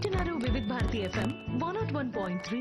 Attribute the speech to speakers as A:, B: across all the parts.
A: వింటున్నారు Vividh Bharati FM one nought one point three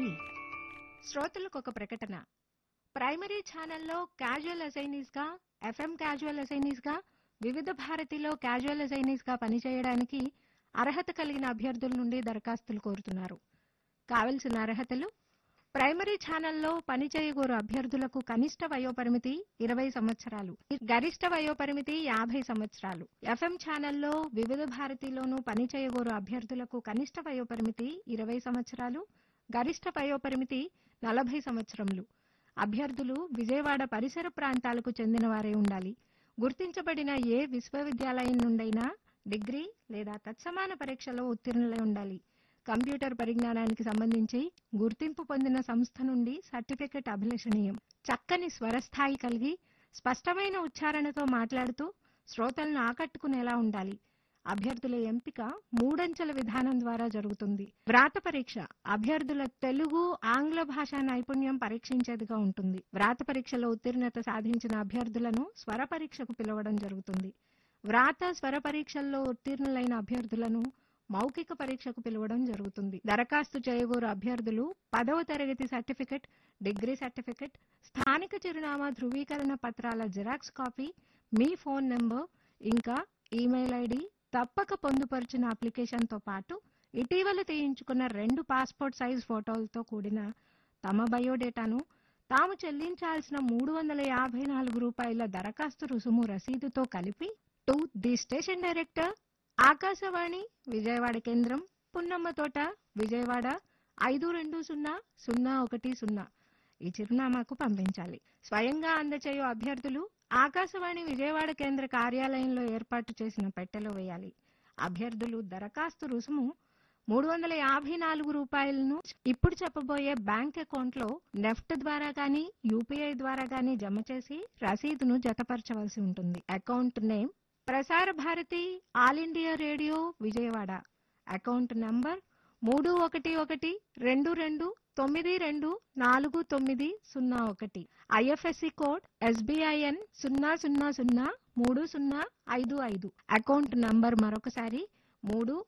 B: శ్రోతలకు ఒక ప్రకటన ప్రైమరీ ఛానల్లో క్యాజువల్ అసైనీస్ గా ఎఫ్ఎం క్యాజువల్ అసైనీస్ గా వివిధ భారతిలో క్యాజువల్ అసైనీస్ గా పనిచేయడానికి అర్హత కలిగిన అభ్యర్థుల నుండి దరఖాస్తులు కోరుతున్నారు కావలసిన అర్హతలు ప్రైమరీ ఛానల్లో పనిచేయగోరు అభ్యర్థులకు కనిష్ట వయోపరిమితి ఇరవై సంవత్సరాలు గరిష్ట వయోపరిమితి యాభై సంవత్సరాలు ఎఫ్ఎం ఛానల్లో వివిధ భారతిలోనూ పనిచేయగోరు అభ్యర్థులకు కనిష్ట వయోపరిమితి ఇరవై సంవత్సరాలు గరిష్ట వయోపరిమితి నలభై సంవత్సరములు అభ్యర్థులు విజయవాడ పరిసర ప్రాంతాలకు చెందిన వారే ఉండాలి గుర్తించబడిన ఏ విశ్వవిద్యాలయం నుండైనా డిగ్రీ లేదా తత్సమాన పరీక్షలో ఉత్తీర్ణులై ఉండాలి కంప్యూటర్ పరిజ్ఞానానికి సంబంధించి గుర్తింపు పొందిన సంస్థ నుండి సర్టిఫికెట్ అభిలషణీయం చక్కని స్వరస్థాయి కలిగి స్పష్టమైన ఉచ్చారణతో మాట్లాడుతూ శ్రోతలను ఆకట్టుకునేలా ఉండాలి అభ్యర్థుల ఎంపిక మూడంచెల విధానం ద్వారా జరుగుతుంది వ్రాత పరీక్ష అభ్యర్థుల తెలుగు ఆంగ్ల భాషా నైపుణ్యం పరీక్షించేదిగా ఉంటుంది వ్రాత పరీక్షలో ఉత్తీర్ణత సాధించిన అభ్యర్థులను స్వర పరీక్షకు పిలవడం జరుగుతుంది వ్రాత స్వర పరీక్షల్లో ఉత్తీర్ణులైన అభ్యర్థులను మౌఖిక పరీక్షకు పిలవడం జరుగుతుంది దరఖాస్తు చేయగోరు అభ్యర్థులు పదవ తరగతి సర్టిఫికెట్ డిగ్రీ సర్టిఫికెట్ స్థానిక చిరునామా ధృవీకరణ పత్రాల జిరాక్స్ కాపీ మీ ఫోన్ నెంబర్ ఇంకా ఈమెయిల్ ఐడి తప్పక పొందుపరిచిన అప్లికేషన్తో పాటు ఇటీవల తీయించుకున్న రెండు పాస్పోర్ట్ సైజ్ ఫోటోలతో కూడిన తమ బయోడేటాను తాము చెల్లించాల్సిన మూడు వందల యాభై నాలుగు రూపాయల దరఖాస్తు రుసుము రసీదుతో కలిపి to the station director Akashvani Vijayawada కేంద్రం పున్నమ్మ తోట విజయవాడ ఐదు రెండు సున్నా సున్నా ఒకటి సున్నా ఈ చిరునామాకు పంపించాలి స్వయంగా అందచేయు అభ్యర్థులు ఆకాశవాణి విజయవాడ కేంద్ర కార్యాలయంలో ఏర్పాటు చేసిన పెట్టెలో వేయాలి అభ్యర్థులు దరఖాస్తు రుసుము మూడు వందల యాభై నాలుగు రూపాయలను ఇప్పుడు చెప్పబోయే బ్యాంక్ అకౌంట్ లో నెఫ్ట్ ద్వారా గానీ యూపీఐ ద్వారా గానీ జమ చేసి రసీదును జతపరచవలసి ఉంటుంది account name Prasar Bharati all India radio Vijayawada account number మూడు ఒకటి ఒకటి రెండు రెండు తొమ్మిది రెండు నాలుగు తొమ్మిది సున్నా ఒకటి ఐఎఫ్ఎస్సి కోడ్ ఎస్బిఐఎన్ సున్నా సున్నా సున్నా మూడు సున్నా ఐదు ఐదు అకౌంట్ నంబర్ మరొకసారి మూడు